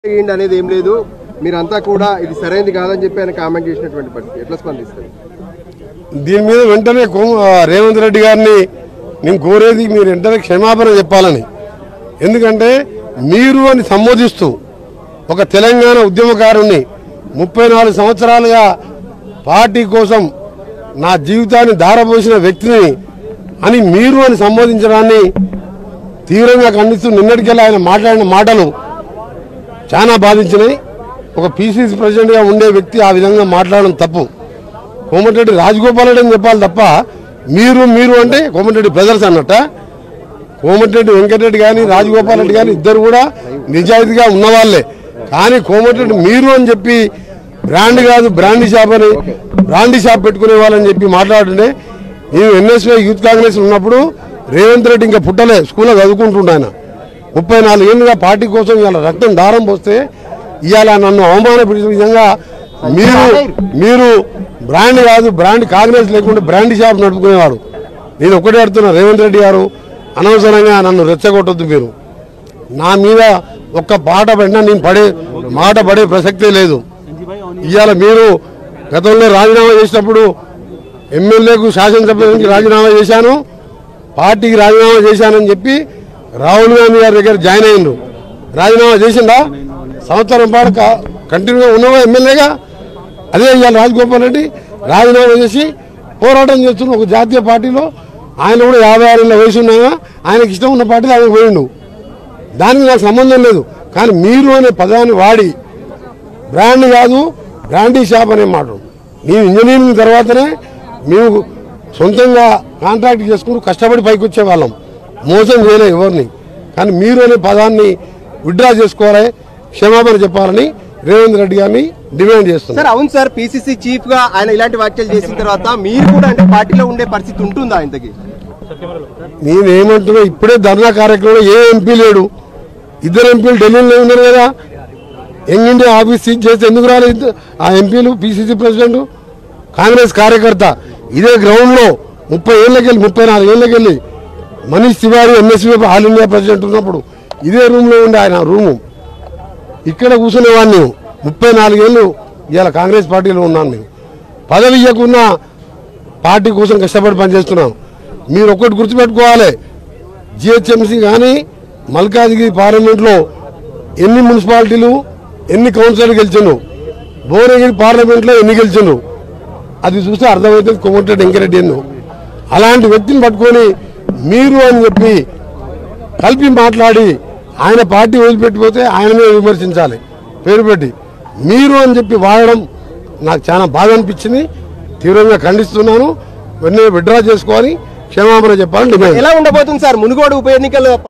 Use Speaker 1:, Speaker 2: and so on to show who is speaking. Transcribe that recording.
Speaker 1: చేయండి అనేది ఏం లేదు మీరంతా కూడా ఇది సరైనది కాదని చెప్పి ఆయన కామెంట్ చేసినటువంటి పరిస్థితి ఎట్లా స్పందిస్తారు
Speaker 2: దీని మీద వెంటనే కో- ఆ, రేవంత్ రెడ్డి గారిని నేను కోరేది మీరు వెంటనే క్షమాపణ చెప్పాలని ఎందుకంటే మీరు అని సంబోధిస్తూ ఒక తెలంగాణ ఉద్యమకారుణ్ణి ముప్పై నాలుగు సంవత్సరాలుగా పార్టీ కోసం నా జీవితాన్ని ధారపోసిన వ్యక్తిని అని మీరు అని సంబోధించడాన్ని తీవ్రంగా ఖండిస్తూ నిన్నటికెళ్ళి ఆయన మాట్లాడిన మాటలు చాలా బాధించినాయి ఒక పీసీసీ ప్రెసిడెంట్గా ఉండే వ్యక్తి ఆ విధంగా మాట్లాడడం తప్పు కోమటిరెడ్డి రాజగోపాల్ రెడ్డి అని చెప్పాలి తప్ప మీరు మీరు అంటే కోమటిరెడ్డి బ్రదర్స్ అన్నట్ట కోమటిరెడ్డి వెంకటరెడ్డి కానీ రాజగోపాల్ రెడ్డి కానీ ఇద్దరు కూడా నిజాయితీగా ఉన్నవాళ్లే కానీ కోమటిరెడ్డి మీరు అని చెప్పి బ్రాండ్ కాదు బ్రాండ్ షాప్ అని బ్రాండ్ షాప్ పెట్టుకునే వాళ్ళని చెప్పి మాట్లాడుతుంటే నేను ఎన్ఎస్వై యూత్ కాంగ్రెస్ ఉన్నప్పుడు రేవంత్ రెడ్డి ఇంకా పుట్టలే స్కూల్లో చదువుకుంటుండే ఆయన ముప్పై నాలుగేళ్ళుగా పార్టీ కోసం ఇవాళ రక్తం దారం పోస్తే ఇవాళ నన్ను అవమానపరిచిన విధంగా మీరు మీరు బ్రాండ్ కాదు బ్రాండ్ కాంగ్రెస్ లేకుండా బ్రాండ్ షాప్ నడుపుకునేవాడు నేను ఒకటే అడుగుతున్నా రేవంత్ రెడ్డి గారు అనవసరంగా నన్ను రెచ్చగొట్టొద్దు మీరు నా మీద ఒక్క పాట పడినా నేను పడే మాట పడే ప్రసక్తే లేదు ఇవాళ మీరు గతంలో రాజీనామా చేసినప్పుడు ఎమ్మెల్యేకు శాసనసభ్యునికి రాజీనామా చేశాను పార్టీకి రాజీనామా చేశానని చెప్పి రాహుల్ గాంధీ గారి దగ్గర జాయిన్ అయ్యిండ్రు రాజీనామా చేసిందా సంవత్సరం పాటు కా- కంటిన్యూగా ఉన్నవా ఎమ్మెల్యేగా అదే ఇవాళ రాజగోపాల్ రెడ్డి రాజీనామా చేసి పోరాటం చేస్తున్న ఒక జాతీయ పార్టీలో ఆయన కూడా యాభై ఆరేళ్ళ వయసు ఉన్నాయా ఆయనకి ఇష్టం ఉన్న పార్టీలో ఆయన పోయిండు దానికి నాకు సంబంధం లేదు కానీ మీరు అనే పదాన్ని వాడి బ్రాండ్ కాదు బ్రాండీ షాప్ అనే మాట నేను ఇంజనీరింగ్ తర్వాతనే మేము సొంతంగా కాంట్రాక్ట్ చేసుకుని కష్టపడి పైకి వచ్చే వాళ్ళం మోసం చేయలే ఎవరిని కానీ మీరు అనే పదాన్ని విడ్డ్రా చేసుకోవాలి క్షమాపణ చెప్పాలని రేవంత్ రెడ్డి గారిని డిమాండ్ చేస్తున్నారు
Speaker 1: సార్ అవును సార్ పిసిసి చీఫ్ గా ఆయన ఇలాంటి వ్యాఖ్యలు చేసిన తర్వాత మీరు కూడా అంటే పార్టీలో ఉండే పరిస్థితి ఉంటుందా ఆయనకి
Speaker 2: నేనేమంటున్నా ఇప్పుడే ధర్నా కార్యక్రమంలో ఏ ఎంపీ లేడు ఇద్దరు ఎంపీలు ఢిల్లీలో ఉన్నారు కదా యంగ్ ఇండియా ఆఫీస్ సీజ్ చేస్తే ఎందుకు రాలేదు ఇద్దరు- ఆ ఎంపీలు పిసిసి ప్రెసిడెంట్ కాంగ్రెస్ కార్యకర్త ఇదే గ్రౌండ్లో ముప్పై ఏళ్ళకెళ్ళి ముప్పై నాలుగు ఏళ్ళకెళ్ళి Manish Tiwari MSV all India president ఉన్నప్పుడు ఇదే రూమ్లో ఉండే ఆయన రూము ఇక్కడ కూర్చునేవాడిని నేను ముప్పై నాలుగేళ్ళు ఇవాళ కాంగ్రెస్ పార్టీలో ఉన్నాను నేను పదవి ఇవ్వకున్నా పార్టీ కోసం కష్టపడి పనిచేస్తున్నాం మీరు ఒక్కటి గుర్తుపెట్టుకోవాలి జిహెచ్ఎంసీ కానీ మల్కాజ్గిరి పార్లమెంట్లో ఎన్ని మున్సిపాలిటీలు ఎన్ని కౌన్సిలర్లు గెలిచిండ్రు భువనగిరి పార్లమెంట్లో ఎన్ని గెలిచిండ్రు అది చూస్తే అర్థమవుతుంది కోమటిరెడ్డి వెంకరెడ్డి ఎన్ను అలాంటి వ్యక్తిని పట్టుకొని మీరు అని చెప్పి కలిపి మాట్లాడి ఆయన పార్టీ వదిలిపెట్టిపోతే ఆయన మీద విమర్శించాలి పేరు పెట్టి మీరు అని చెప్పి వాడడం నాకు చాలా బాధ అనిపించింది తీవ్రంగా ఖండిస్తున్నాను వెంటనే విడ్డ్రా చేసుకొని క్షమాపణ చెప్పాలని డిమాండ్
Speaker 1: ఎలా ఉండబోతుంది సార్ మునుగోడు ఉప ఎన్నికలు